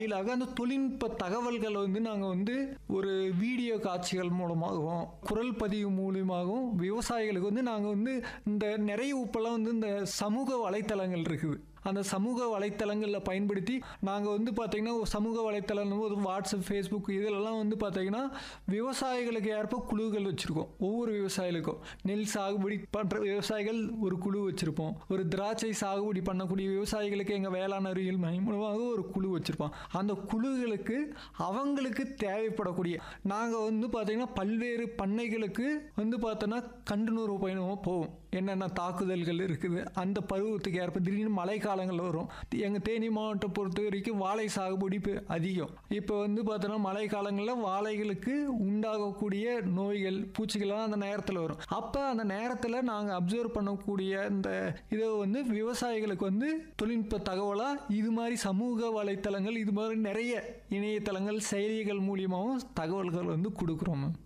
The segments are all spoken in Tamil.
இதிலாக அந்த தொழில்நுட்ப தகவல்களை வந்து நாங்கள் வந்து ஒரு வீடியோ காட்சிகள் மூலமாகவும் குரல் பதிவு மூலியமாகவும் விவசாயிகளுக்கு வந்து நாங்கள் வந்து இந்த நிறைய இப்போல்லாம் வந்து இந்த சமூக வலைத்தளங்கள் இருக்குது அந்த சமூக வலைத்தளங்களில் பயன்படுத்தி நாங்கள் வந்து பார்த்திங்கன்னா ஒரு சமூக வலைத்தளம் ஒரு வாட்ஸ்அப் ஃபேஸ்புக் இதிலெல்லாம் வந்து பார்த்திங்கன்னா விவசாயிகளுக்கு ஏற்ப குழுக்கள் வச்சுருக்கோம் ஒவ்வொரு விவசாயிகளுக்கும் நெல் சாகுபடி பண்ணுற விவசாயிகள் ஒரு குழு வச்சுருப்போம் ஒரு திராட்சை சாகுபடி பண்ணக்கூடிய விவசாயிகளுக்கு எங்கள் வேளாண் அறிவியல் மையம் மூலமாக ஒரு குழு வச்சுருப்போம் அந்த குழுக்களுக்கு அவங்களுக்கு தேவைப்படக்கூடிய நாங்கள் வந்து பார்த்திங்கன்னா பல்வேறு பண்ணைகளுக்கு வந்து பார்த்தோன்னா கண்டுணர்வு பயணமாக போவோம் என்னென்ன தாக்குதல்கள் இருக்குது அந்த பருவத்துக்கு ஏற்ப திடீர்னு மழை காலங்கள் வரும் எங்கள் தேனி மாவட்டம் பொறுத்த வரைக்கும் வாழை சாகுபடி இப்போ அதிகம் இப்போ வந்து பார்த்தோன்னா மழை காலங்களில் வாழைகளுக்கு உண்டாகக்கூடிய நோய்கள் பூச்சிகள்லாம் அந்த நேரத்தில் வரும் அப்போ அந்த நேரத்தில் நாங்கள் அப்சர்வ் பண்ணக்கூடிய இந்த இதை வந்து விவசாயிகளுக்கு வந்து தொழில்நுட்ப தகவலாக இது மாதிரி சமூக வலைத்தளங்கள் இது மாதிரி நிறைய இணையதளங்கள் செயலிகள் மூலியமாகவும் தகவல்கள் வந்து கொடுக்குறோம் மேம்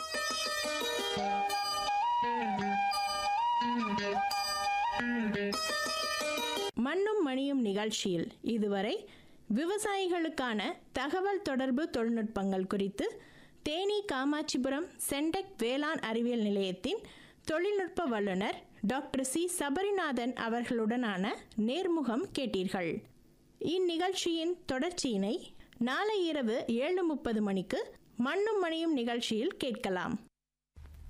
மண்ணும் மணியும் நிகழ்ச்சியில் இதுவரை விவசாயிகளுக்கான தகவல் தொடர்பு தொழில்நுட்பங்கள் குறித்து தேனி காமாட்சிபுரம் சென்டெக் வேளாண் அறிவியல் நிலையத்தின் தொழில்நுட்ப வல்லுநர் டாக்டர் சி சபரிநாதன் அவர்களுடனான நேர்முகம் கேட்டீர்கள் இந்நிகழ்ச்சியின் தொடர்ச்சியினை நாளை இரவு ஏழு முப்பது மணிக்கு மண்ணும் மணியும் நிகழ்ச்சியில் கேட்கலாம்